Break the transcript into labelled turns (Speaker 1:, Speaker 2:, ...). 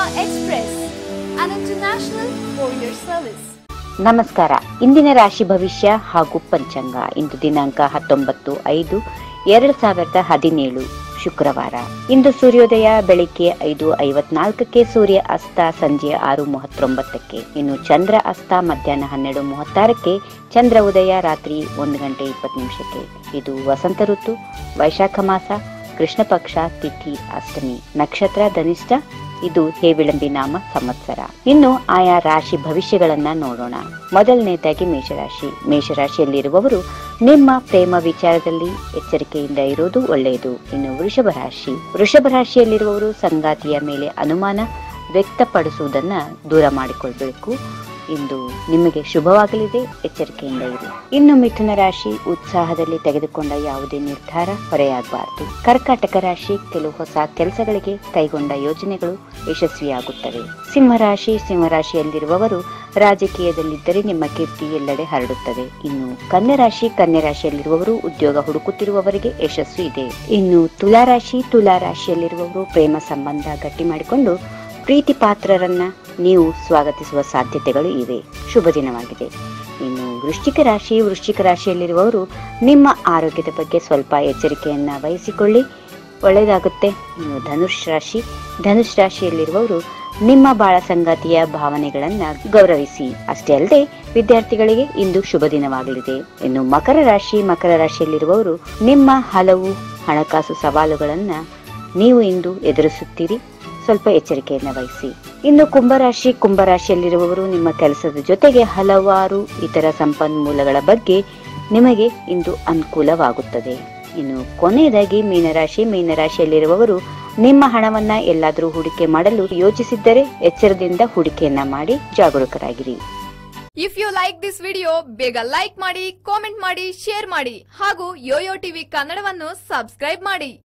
Speaker 1: Express, an international courier service.
Speaker 2: ನಮಸ್ಕಾರ ಇಂದಿನ ರಾಶಿ ಭವಿಷ್ಯ ಹಾಗೂ ಪಂಚಾಂಗ ಇಂದು ದಿನಾಂಕ ಹತ್ತೊಂಬತ್ತು ಐದು ಎರಡು ಸಾವಿರದ ಹದಿನೇಳು ಶುಕ್ರವಾರ ಇಂದು ಸೂರ್ಯೋದಯ ಬೆಳಿಗ್ಗೆ ಐದು ಐವತ್ನಾಲ್ಕಕ್ಕೆ ಸೂರ್ಯ ಅಸ್ತ ಸಂಜೆ ಆರು ಮೂವತ್ತೊಂಬತ್ತಕ್ಕೆ ಇನ್ನು ಚಂದ್ರ ಅಸ್ತ ಮಧ್ಯಾಹ್ನ ಹನ್ನೆರಡು ಮೂವತ್ತಾರಕ್ಕೆ ಚಂದ್ರ ಉದಯ ರಾತ್ರಿ ಒಂದು ಗಂಟೆ ಇಪ್ಪತ್ತು ನಿಮಿಷಕ್ಕೆ ಇದು ವಸಂತ ಋತು ವೈಶಾಖ ಮಾಸ ಕೃಷ್ಣ ಪಕ್ಷ ತಿಥಿ ಅಷ್ಟಮಿ ನಕ್ಷತ್ರ ಧನಿಷ್ಠ ಇದು ಹೇವಿಳಂಬಿ ನಾಮ ಸಂವತ್ಸರ ಇನ್ನು ಆಯಾ ರಾಶಿ ಭವಿಷ್ಯಗಳನ್ನ ನೋಡೋಣ ಮೊದಲನೇದಾಗಿ ಮೇಷರಾಶಿ ಮೇಷರಾಶಿಯಲ್ಲಿರುವವರು ನಿಮ್ಮ ಪ್ರೇಮ ವಿಚಾರದಲ್ಲಿ ಎಚ್ಚರಿಕೆಯಿಂದ ಇರೋದು ಒಳ್ಳೆಯದು ಇನ್ನು ವೃಷಭ ರಾಶಿ ವೃಷಭ ರಾಶಿಯಲ್ಲಿರುವವರು ಸಂಗಾತಿಯ ಮೇಲೆ ಅನುಮಾನ ವ್ಯಕ್ತಪಡಿಸುವುದನ್ನ ದೂರ ಮಾಡಿಕೊಳ್ಬೇಕು ಇಂದು ನಿಮಗೆ ಶುಭವಾಗಲಿದೆ ಎಚ್ಚರಿಕೆಯಿಂದ ಇರಿ ಇನ್ನು ಮಿಥುನ ರಾಶಿ ಉತ್ಸಾಹದಲ್ಲಿ ತೆಗೆದುಕೊಂಡ ಯಾವುದೇ ನಿರ್ಧಾರ ಹೊರೆಯಾಗಬಾರದು ಕರ್ಕಾಟಕ ರಾಶಿ ಕೆಲವು ಹೊಸ ಕೆಲಸಗಳಿಗೆ ಕೈಗೊಂಡ ಯೋಜನೆಗಳು ಯಶಸ್ವಿಯಾಗುತ್ತವೆ ಸಿಂಹರಾಶಿ ಸಿಂಹರಾಶಿಯಲ್ಲಿರುವವರು ರಾಜಕೀಯದಲ್ಲಿದ್ದರೆ ನಿಮ್ಮ ಕೀರ್ತಿ ಎಲ್ಲೆಡೆ ಹರಡುತ್ತದೆ ಇನ್ನು ಕನ್ಯಾ ರಾಶಿ ಕನ್ಯಾ ರಾಶಿಯಲ್ಲಿರುವವರು ಉದ್ಯೋಗ ಹುಡುಕುತ್ತಿರುವವರಿಗೆ ಯಶಸ್ಸು ಇದೆ ಇನ್ನು ತುಲಾರಾಶಿ ತುಲಾ ರಾಶಿಯಲ್ಲಿರುವವರು ಪ್ರೇಮ ಸಂಬಂಧ ಗಟ್ಟಿ ಮಾಡಿಕೊಂಡು ಪ್ರೀತಿ ಪಾತ್ರರನ್ನ ನೀವು ಸ್ವಾಗತಿಸುವ ಸಾಧ್ಯತೆಗಳು ಇವೆ ಶುಭ ದಿನವಾಗಿದೆ ಇನ್ನು ವೃಶ್ಚಿಕ ರಾಶಿ ವೃಶ್ಚಿಕ ರಾಶಿಯಲ್ಲಿರುವವರು ನಿಮ್ಮ ಆರೋಗ್ಯದ ಬಗ್ಗೆ ಸ್ವಲ್ಪ ಎಚ್ಚರಿಕೆಯನ್ನ ವಹಿಸಿಕೊಳ್ಳಿ ಒಳ್ಳೆಯದಾಗುತ್ತೆ ಇನ್ನು ಧನುಷ್ ರಾಶಿ ಧನುಷ್ ರಾಶಿಯಲ್ಲಿರುವವರು ನಿಮ್ಮ ಬಾಳ ಸಂಗಾತಿಯ ಭಾವನೆಗಳನ್ನ ಗೌರವಿಸಿ ಅಷ್ಟೇ ಅಲ್ಲದೆ ವಿದ್ಯಾರ್ಥಿಗಳಿಗೆ ಇಂದು ಶುಭ ದಿನವಾಗಲಿದೆ ಇನ್ನು ಮಕರ ರಾಶಿ ಮಕರ ರಾಶಿಯಲ್ಲಿರುವವರು ನಿಮ್ಮ ಹಲವು ಹಣಕಾಸು ಸವಾಲುಗಳನ್ನ ನೀವು ಇಂದು ಎದುರಿಸುತ್ತೀರಿ ಸ್ವಲ್ಪ ಎಚ್ಚರಿಕೆಯನ್ನ ವಹಿಸಿ ಇನ್ನು ಕುಂಭರಾಶಿ ಕುಂಭರಾಶಿಯಲ್ಲಿರುವವರು ನಿಮ್ಮ ಕೆಲಸದ ಜೊತೆಗೆ ಹಲವಾರು ಇತರ ಸಂಪನ್ಮೂಲಗಳ ಬಗ್ಗೆ ನಿಮಗೆ ಇಂದು ಅನುಕೂಲವಾಗುತ್ತದೆ ಇನ್ನು ಕೊನೆಯದಾಗಿ ಮೀನರಾಶಿ ಮೀನರಾಶಿಯಲ್ಲಿರುವವರು ನಿಮ್ಮ ಹಣವನ್ನ ಎಲ್ಲಾದರೂ ಹೂಡಿಕೆ ಮಾಡಲು ಯೋಚಿಸಿದ್ದರೆ ಎಚ್ಚರದಿಂದ ಹೂಡಿಕೆಯನ್ನ ಮಾಡಿ ಜಾಗರೂಕರಾಗಿರಿ
Speaker 1: if you like this video ಬೇಗ ಲೈಕ್ ಮಾಡಿ ಕಾಮೆಂಟ್ ಮಾಡಿ ಶೇರ್ ಮಾಡಿ ಹಾಗೂ ಯೋಯೋ ಟಿವಿ ಕನ್ನಡವನ್ನು ಸಬ್ಸ್ಕ್ರೈಬ್ ಮಾಡಿ